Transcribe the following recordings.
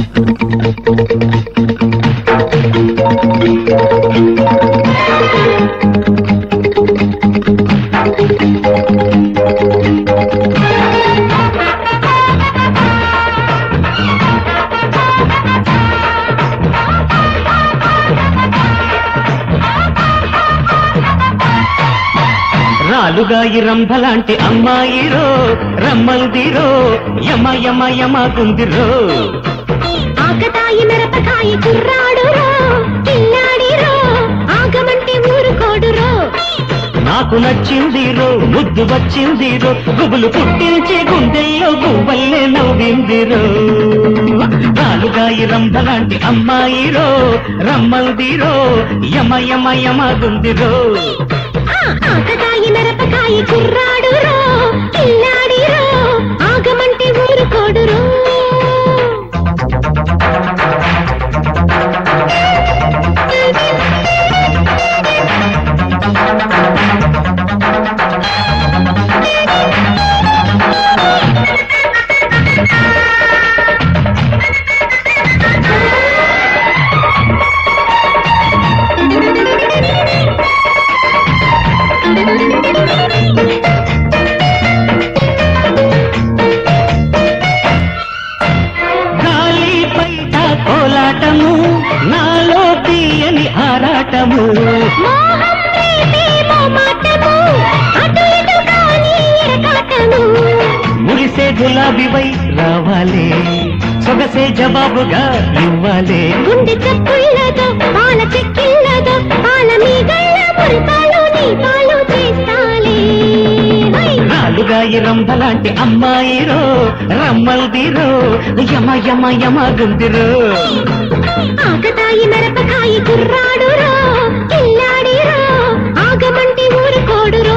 రాలుగాయి రంభలాంటి అమ్మాయిరో రమ్మందిరో యమ యమ యమ గుందిరో ఆకతాయి మిరపకాయి కుర్రాడురో కిల్లాడిరో ఆగమంటే ఊరుకోడురో నాకు నచ్చిందిరో ముద్దు వచ్చిందిరో గుబులు పుట్టించే గుండెల్లో గువ్వల్లే నవ్విందిరో రాలుగాయి రంభలాంటి అమ్మాయిరో రమ్మందిరో యమ యమ యమ గుందిరో ఆ, ఆకతాయి మిరపకాయి కుర్రాడురో కిల్లాడిరో ఆగమంటే ఊరుకోడురో గాలి బయట కోలాటము నాలో తీయని ఆరాటము మోహం ప్రేమేమో మాటము అటు ఇటు కాని ఎరకాటము మురిసే గులాబీవై రావాలే సొగసే జవాబుగా ఇవ్వాలే గుండె చప్పుళ్ళతో పాల చెక్కిళ్ళతో పాల మీగళ్ళ మురిపాలు నీ పాలు చేస్తాలే హై! నాలుగాయి రంభలాంటి అమ్మాయిరో రమ్మల్దిరో యమ యమ యమ గుందిరో ఆకతాయి మిరపకాయి కుర్రాడురో కిల్లాడిరో ఆగమంటే ఊరుకోడురో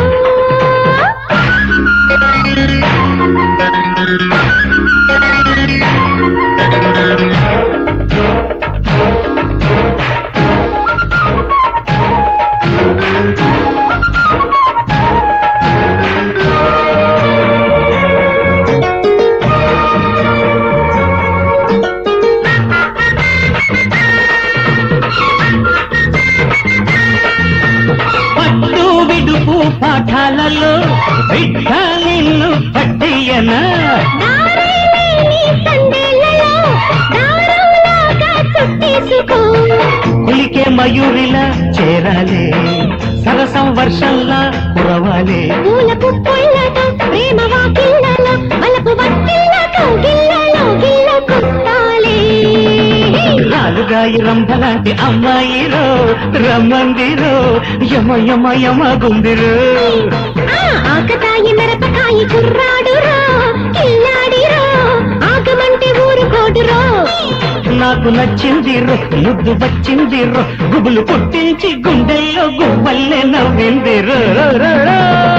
పట్టు విడుపు పాఠాలలో బిడ్డ నిన్ను పట్టయ్యనా దారేలేని సందేళ్లలో దారంలాగా చుట్టేసుకో కులికే మయూరిలా చేరాలే సరసం వర్షంలా కురవాలే పూల పుప్పొళ్ళతో ప్రేమ వాకిళ్ళలో వలపు వట్టిళ్ళ కౌగిళ్ళలో గిల్ల కుస్తాలే నాలుగాయి రంభలాంటి అమ్మాయిరో రమ్మందిరో యమ యమ యమ గుందిరో ఆ ఆకతాయి మిరపకాయి కుర్రాడురో కిల్లాడిరో ఆగమంటే ఊరుకోడురో నాకు నచ్చిందిరో ముద్దు వచ్చిందిరో గుబులు పుట్టించి గుండెల్లో గువ్వల్లే నవ్విందిరో